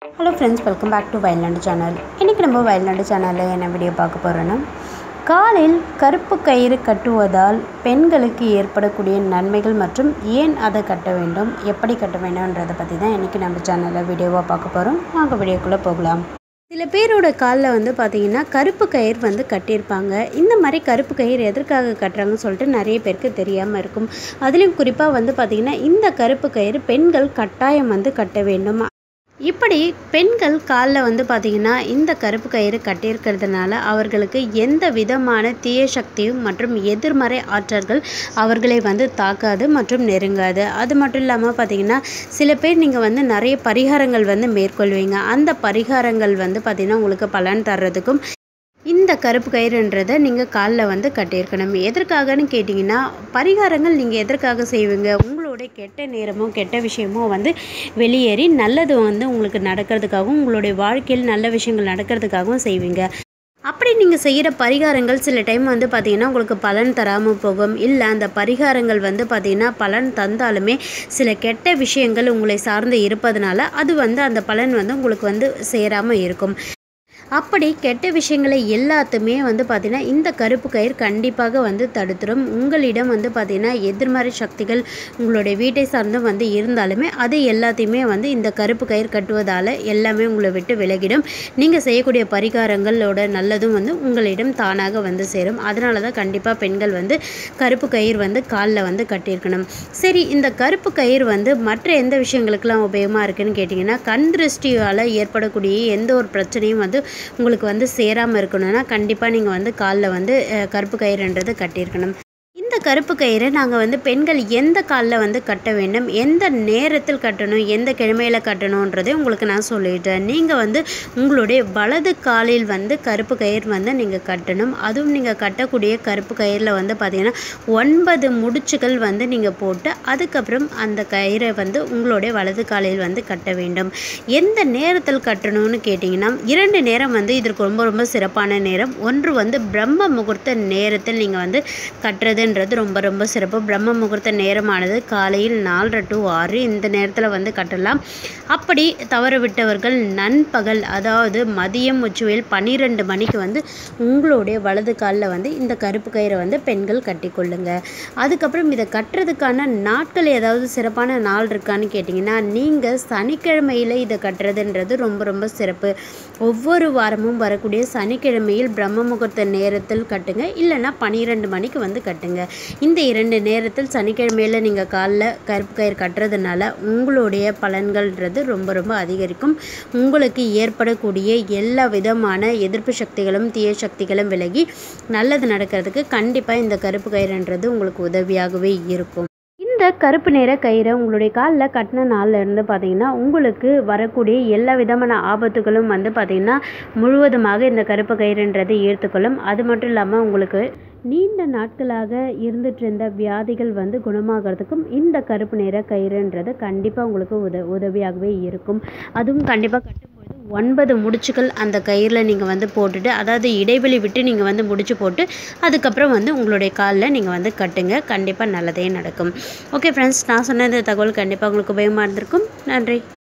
hello friends welcome back to Vayalnadu channel இன்றைக்கி நம்ம வயல்நாடு சேனலில் என்ன வீடியோ பார்க்க போகிறோன்னா காலில் கருப்பு கயிறு கட்டுவதால் பெண்களுக்கு ஏற்படக்கூடிய நன்மைகள் மற்றும் ஏன் அதை கட்ட வேண்டும் எப்படி கட்ட வேண்டும்ன்றதை பற்றி தான் இன்றைக்கி நம்ம சேனலில் வீடியோவாக பார்க்க போகிறோம் வாங்க வீடியோக்குள்ளே போகலாம் சில பேரோட காலில் வந்து பார்த்திங்கன்னா கருப்பு கயிறு வந்து கட்டியிருப்பாங்க இந்த மாதிரி கருப்பு கயிறு எதற்காக கட்டுறாங்கன்னு சொல்லிட்டு நிறைய பேருக்கு தெரியாமல் இருக்கும் அதுலேயும் குறிப்பாக வந்து பார்த்திங்கன்னா இந்த கருப்பு கயிறு பெண்கள் கட்டாயம் வந்து கட்ட வேண்டும் இப்படி பெண்கள் காலில் வந்து பார்த்திங்கன்னா இந்த கருப்பு கயிறு கட்டியிருக்கிறதுனால அவர்களுக்கு எந்த விதமான தீய சக்தியும் மற்றும் எதிர்மறை ஆற்றல்கள் அவர்களை வந்து தாக்காது மற்றும் நெருங்காது அது மட்டும் இல்லாமல் பார்த்திங்கன்னா சில பேர் நீங்கள் வந்து நிறைய பரிகாரங்கள் வந்து மேற்கொள்வீங்க அந்த பரிகாரங்கள் வந்து பார்த்திங்கன்னா உங்களுக்கு பலன் தர்றதுக்கும் இந்த கருப்பு கயிறுன்றதை நீங்கள் காலில் வந்து கட்டியிருக்கணும் எதற்காகன்னு கேட்டிங்கன்னா பரிகாரங்கள் நீங்கள் எதற்காக செய்வீங்க உங்களுடைய கெட்ட நேரமோ கெட்ட விஷயமோ வந்து வெளியேறி நல்லது வந்து உங்களுக்கு நடக்கிறதுக்காகவும் உங்களுடைய வாழ்க்கையில் நல்ல விஷயங்கள் நடக்கிறதுக்காகவும் செய்வீங்க அப்படி நீங்கள் செய்கிற பரிகாரங்கள் சில டைம் வந்து பார்த்திங்கன்னா உங்களுக்கு பலன் தராமல் போகும் இல்லை அந்த பரிகாரங்கள் வந்து பார்த்திங்கன்னா பலன் தந்தாலுமே சில கெட்ட விஷயங்கள் உங்களை சார்ந்து இருப்பதனால அது வந்து அந்த பலன் வந்து உங்களுக்கு வந்து சேராமல் இருக்கும் அப்படி கெட்ட விஷயங்களை எல்லாத்துமே வந்து பார்த்திங்கன்னா இந்த கருப்பு கயிறு கண்டிப்பாக வந்து தடுத்துரும் உங்களிடம் வந்து பார்த்திங்கன்னா எதிர்மறை சக்திகள் உங்களுடைய வீட்டை சார்ந்து வந்து இருந்தாலுமே அது எல்லாத்தையுமே வந்து இந்த கருப்பு கயிறு கட்டுவதால் எல்லாமே உங்களை விட்டு விலகிடும் நீங்கள் செய்யக்கூடிய பரிகாரங்களோட நல்லதும் வந்து உங்களிடம் தானாக வந்து சேரும் அதனால தான் கண்டிப்பாக பெண்கள் வந்து கருப்பு கயிறு வந்து காலில் வந்து கட்டியிருக்கணும் சரி இந்த கருப்பு கயிறு வந்து மற்ற எந்த விஷயங்களுக்கெல்லாம் உபயோகமாக இருக்குன்னு கேட்டிங்கன்னா கண் திருஷ்டியால் ஏற்படக்கூடிய எந்த ஒரு பிரச்சனையும் வந்து உங்களுக்கு வந்து சேராமல் இருக்கணும்னா கண்டிப்பாக நீங்கள் வந்து காலில் வந்து அஹ், கருப்பு கயிறுன்றது கட்டியிருக்கணும் இந்த கருப்பு கயிறை நாங்கள் வந்து பெண்கள் எந்த காலில் வந்து கட்ட வேண்டும் எந்த நேரத்தில் கட்டணும் எந்த கிழமையில் கட்டணுன்றதை உங்களுக்கு நான் சொல்லிட்டேன் நீங்கள் வந்து உங்களுடைய வலது காலில் வந்து கருப்பு கயிறு வந்து நீங்கள் கட்டணும் அதுவும் நீங்கள் கட்டக்கூடிய கருப்பு கயிறில் வந்து பார்த்திங்கன்னா ஒன்பது முடிச்சுகள் வந்து நீங்கள் போட்டு அதுக்கப்புறம் அந்த கயிறை வந்து உங்களுடைய வலது காலில் வந்து கட்ட வேண்டும் எந்த நேரத்தில் கட்டணும்னு கேட்டிங்கன்னா இரண்டு நேரம் வந்து இதற்கு ரொம்ப ரொம்ப சிறப்பான நேரம் ஒன்று வந்து பிரம்ம முகூர்த்த நேரத்தில் நீங்கள் வந்து கட்டுறதுன்றது ரொம்ப ரொம்ப சிறப்பு பிரம்ம முகூர்த்த நேரமானது காலையில் நாலரை டு ஆறு இந்த நேரத்தில் வந்து கட்டலாம் அப்படி தவற விட்டவர்கள் நண்பகல் அதாவது மதியம் உச்சுவேல் பன்னிரெண்டு மணிக்கு வந்து உங்களுடைய வலது காலில் வந்து இந்த கருப்பு கயிறை வந்து பெண்கள் கட்டிக்கொள்ளுங்க அதுக்கப்புறம் இதை கட்டுறதுக்கான நாட்கள் ஏதாவது சிறப்பான நாள் இருக்கான்னு கேட்டிங்கன்னா நீங்கள் சனிக்கிழமையில் இதை கட்டுறதுன்றது ரொம்ப ரொம்ப சிறப்பு ஒவ்வொரு வாரமும் வரக்கூடிய சனிக்கிழமையில் பிரம்ம முகூர்த்த நேரத்தில் கட்டுங்க இல்லைன்னா பன்னிரெண்டு மணிக்கு வந்து கட்டுங்க இந்த இரண்டு நேரத்தில் சனிக்கிழமையில் நீங்கள் காலில் கருப்பு கயிறு கட்டுறதுனால உங்களுடைய பலன்கள்ன்றது ரொம்ப ரொம்ப அதிகரிக்கும் உங்களுக்கு ஏற்படக்கூடிய எல்லா விதமான எதிர்ப்பு சக்திகளும் தீய சக்திகளும் விலகி நல்லது நடக்கிறதுக்கு கண்டிப்பாக இந்த கருப்பு கயிறுன்றது உங்களுக்கு உதவியாகவே இருக்கும் இந்த கருப்பு நிற கயிறை உங்களுடைய காலில் கட்டின நாள்ல இருந்து பார்த்தீங்கன்னா உங்களுக்கு வரக்கூடிய எல்லா விதமான ஆபத்துகளும் வந்து பார்த்திங்கன்னா முழுவதுமாக இந்த கருப்பு கயிறுன்றது ஈர்த்துக்கொள்ளும் அது மட்டும் இல்லாமல் உங்களுக்கு நீண்ட நாட்களாக இருந்துட்டு இருந்த வியாதிகள் வந்து குணமாகறதுக்கும் இந்த கருப்பு நிற கயிறுன்றது கண்டிப்பாக உங்களுக்கு உத உதவியாகவே இருக்கும் அதுவும் கண்டிப்பாக கட்டும்பொழுது ஒன்பது முடிச்சுகள் அந்த கயிறில் நீங்கள் வந்து போட்டுட்டு அதாவது இடைவெளி விட்டு நீங்கள் வந்து முடிச்சு போட்டு அதுக்கப்புறம் வந்து உங்களுடைய காலில் நீங்கள் வந்து கட்டுங்க கண்டிப்பாக நல்லதே நடக்கும் ஓகே ஃப்ரெண்ட்ஸ் நான் சொன்ன இந்த தகவல் கண்டிப்பாக உங்களுக்கு உபயோகமாக இருந்திருக்கும் நன்றி